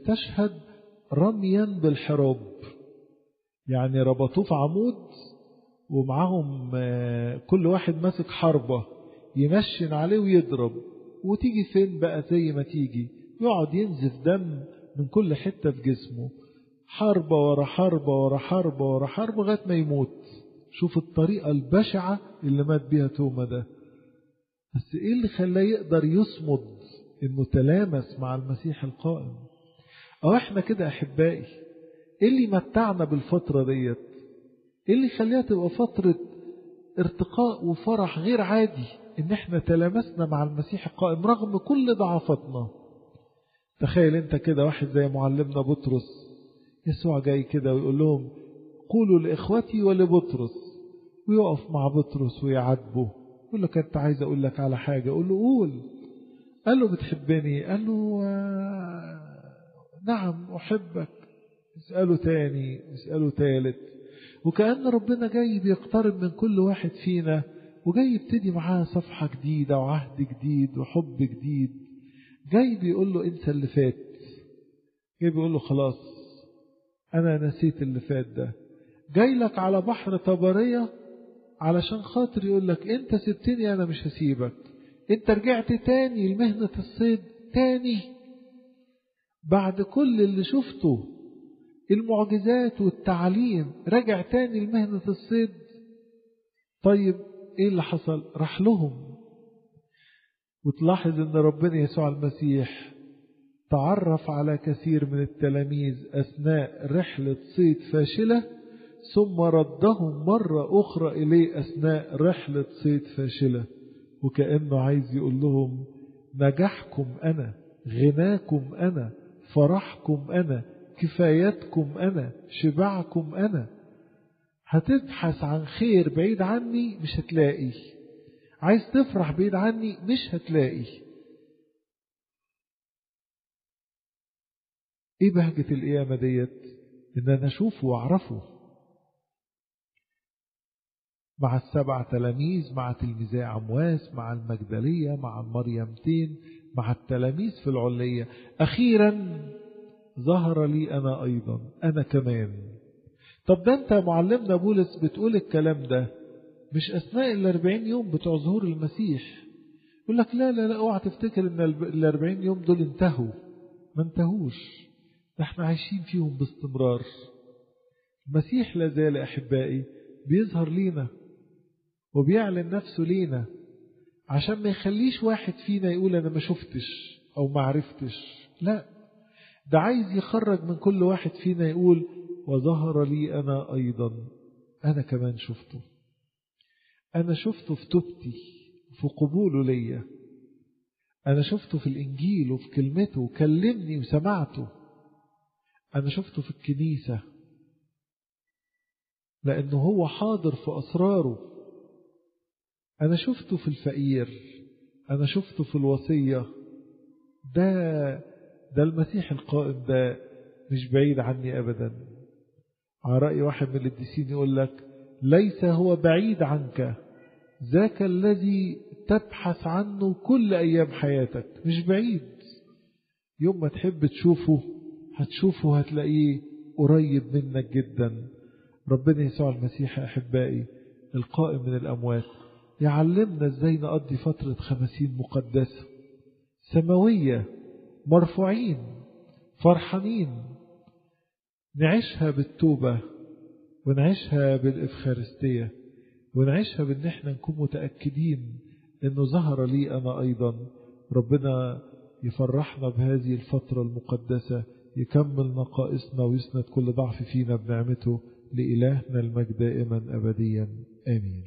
استشهد رميا بالحراب يعني ربطوه في عمود ومعاهم كل واحد ماسك حربة ينشن عليه ويضرب وتيجي فين بقى زي ما تيجي يقعد ينزف دم من كل حتة في جسمه حربة ورا حربة ورا حربة ورا حربة لغاية ما يموت شوف الطريقة البشعة اللي مات بيها توما ده بس ايه اللي خلاه يقدر يصمد انه تلامس مع المسيح القائم او احنا كده احبائي ايه اللي متعنا بالفترة ديت ايه اللي خليها تبقى فترة ارتقاء وفرح غير عادي ان احنا تلامسنا مع المسيح القائم رغم كل ضعفتنا تخيل انت كده واحد زي معلمنا بطرس يسوع جاي كده ويقول لهم قولوا لإخوتي ولبطرس ويقف مع بطرس ويعاتبه يقول له كنت عايز أقول لك على حاجة قول له قول قال له بتحبني قال له نعم أحبك اسأله تاني اسأله تالت وكأن ربنا جاي بيقترب من كل واحد فينا وجاي يبتدي معاه صفحة جديدة وعهد جديد وحب جديد جاي بيقول له انسى اللي فات جاي بيقول له خلاص انا نسيت اللي فات ده جاي لك على بحر طبرية علشان خاطر يقول لك انت سبتني انا مش هسيبك انت رجعت تاني لمهنة الصيد تاني بعد كل اللي شفته المعجزات والتعليم رجع تاني لمهنة الصيد طيب ايه اللي حصل راح لهم وتلاحظ ان ربنا يسوع المسيح تعرف على كثير من التلاميذ اثناء رحلة صيد فاشلة ثم ردهم مرة اخرى اليه اثناء رحلة صيد فاشلة وكأنه عايز يقول لهم نجاحكم انا غناكم انا فرحكم انا كفايتكم انا شبعكم انا هتبحث عن خير بعيد عني مش هتلاقي عايز تفرح بعيد عني مش هتلاقي ايه بهجة القيامة ديت ان انا اشوفه واعرفه مع السبع تلاميذ مع تلميذي عمواس مع المجدلية مع المريمتين مع التلاميذ في العلية أخيرا ظهر لي أنا أيضا أنا كمان طب ده أنت معلمنا بولس بتقول الكلام ده مش أثناء الأربعين يوم بتوع ظهور المسيح يقول لك لا لا لا اوعى تفتكر ان الأربعين يوم دول انتهوا ما انتهوش ده احنا عايشين فيهم باستمرار المسيح لا زال أحبائي بيظهر لينا وبيعلن نفسه لينا عشان ما يخليش واحد فينا يقول أنا ما شفتش أو ما عرفتش لا ده عايز يخرج من كل واحد فينا يقول وظهر لي أنا أيضا أنا كمان شفته أنا شفته في توبتي في قبوله ليا أنا شفته في الإنجيل وفي كلمته وكلمني وسمعته أنا شفته في الكنيسة لأنه هو حاضر في أسراره أنا شفته في الفقير أنا شفته في الوصية ده ده المسيح القائم ده مش بعيد عني أبدا على رأي واحد من القديسين يقول لك ليس هو بعيد عنك ذاك الذي تبحث عنه كل أيام حياتك مش بعيد يوم ما تحب تشوفه هتشوفه هتلاقيه قريب منك جدا ربنا يسوع المسيح أحبائي القائم من الأموات يعلمنا ازاي نقضي فترة خمسين مقدسة سماوية مرفوعين فرحانين نعيشها بالتوبة ونعيشها بالإفخارستية ونعيشها بأن احنا نكون متأكدين أنه ظهر لي أنا أيضا ربنا يفرحنا بهذه الفترة المقدسة يكمل نقائصنا ويسند كل ضعف فينا بنعمته لإلهنا المجد دائما أبديا آمين